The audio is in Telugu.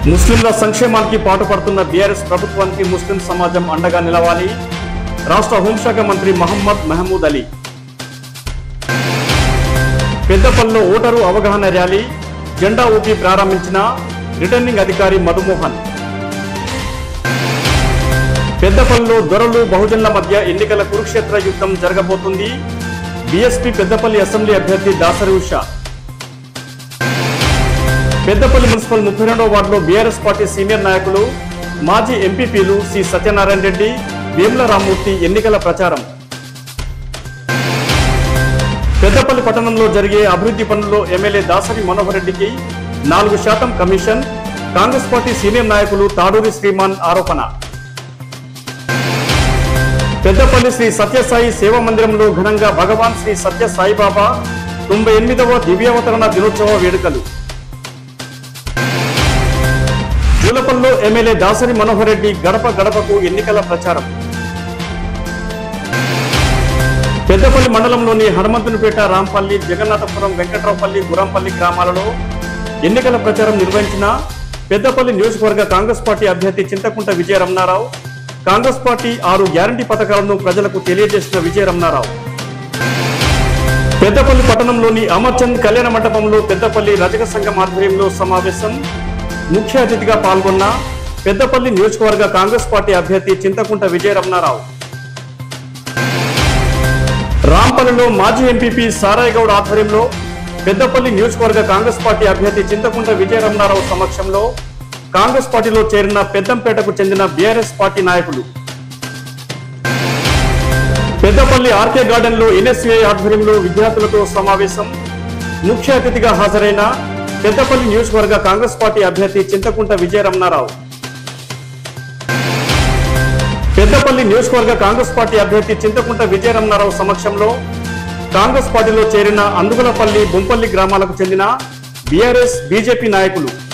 ముస్లింల సంక్షేమానికి పాటుపడుతున్న బీఆర్ఎస్ ప్రభుత్వానికి ముస్లిం సమాజం అండగా నిలవాలి రాష్ట్ర హోంశాఖ మంత్రి మహమ్మద్ మహమూద్ అలీ పెద్దపల్లిలో ఓటరు అవగాహన ర్యాలీ జెండా ఊపి ప్రారంభించిన రిటర్నింగ్ అధికారి మధుమోహన్ పెద్దపల్లిలో దొరలు బహుజనుల మధ్య ఎన్నికల కురుక్షేత్ర యుద్ధం జరగబోతుంది బీఎస్పీ పెద్దపల్లి అసెంబ్లీ అభ్యర్థి దాసరి ఉషా పెద్దపల్లి మున్సిపల్ ముప్పై రెండవ వార్డులో బీఆర్ఎస్ పార్టీ సీనియర్ నాయకులు మాజీ ఎంపీపీలు సి సత్యనారాయణ రెడ్డి వేముల రామ్మూర్తి ఎన్నికల ప్రచారం పెద్దపల్లి పట్టణంలో జరిగే అభివృద్ధి పనుల్లో ఎమ్మెల్యే దాసరి మనోహర్ రెడ్డికి నాలుగు శాతం కమిషన్ కాంగ్రెస్ పార్టీ సీనియర్ నాయకులు తాడూరి శ్రీమాన్ ఆరోపణ పెద్దపల్లి శ్రీ సత్యసాయి సేవా మందిరంలో ఘనంగా భగవాన్ శ్రీ సత్య సాయిబాబా తొంభై ఎనిమిదవ దివ్యావతరణ దినోత్సవ వేడుకలు జూలపల్లో ఎమ్మెల్యే దాసరి మనోహర్ రెడ్డి గడప గడపకు ఎన్నికల ప్రచారం పెద్దపల్లి మండలంలోని హనుమంతునిపేట రాంపల్లి జగన్నాథపురం వెంకట్రావుపల్లి గురంపల్లి గ్రామాలలో ఎన్నికల ప్రచారం నిర్వహించిన పెద్దపల్లి నియోజకవర్గ కాంగ్రెస్ పార్టీ అభ్యర్థి చింతకుంట విజయ రమణారావు కాంగ్రెస్ పార్టీ ఆరు గ్యారంటీ పథకాలను ప్రజలకు తెలియజేసిన విజయ రమణారావు పెద్దపల్లి పట్టణంలోని అమర్చంద్ కళ్యాణ మండపంలో పెద్దపల్లి రజక సంఘం ఆధ్వర్యంలో సమావేశం ముఖ్య అతిథిగా పాల్గొన్న పెద్దపల్లి నియోజకవర్గ కాంగ్రెస్ పార్టీ అభ్యర్థి చింతకుంట విజయ రమణారావు రాంపల్లిలో మాజీ ఎంపీపీ సారాయ్ గౌడ్ ఆధ్వర్యంలో పెద్దపల్లి నియోజకవర్గ కాంగ్రెస్ పార్టీ అభ్యర్థి చింతకుంట విజయ రమణారావు సమక్షంలో కాంగ్రెస్ పార్టీలో చేరిన పెద్దంపేటకు చెందిన బీఆర్ఎస్ పార్టీ నాయకులు పెద్దపల్లి ఆర్కే గార్డెన్ లో ఎన్ఎస్యుఐ ఆధ్వర్యంలో విద్యార్థులతో సమావేశం ముఖ్య అతిథిగా హాజరైన పెద్దపల్లి నియోజకవర్గ కాంగ్రెస్ పార్టీ అభ్యర్థి చింతకుంట విజయ రమణారావు పెద్దపల్లి నియోజకవర్గ కాంగ్రెస్ పార్టీ అభ్యర్థి చింతకుంట విజయ రమణారావు సమక్షంలో కాంగ్రెస్ పార్టీలో చేరిన అందుగులపల్లి బొంపల్లి గ్రామాలకు చెందిన బీఆర్ఎస్ బీజేపీ నాయకులు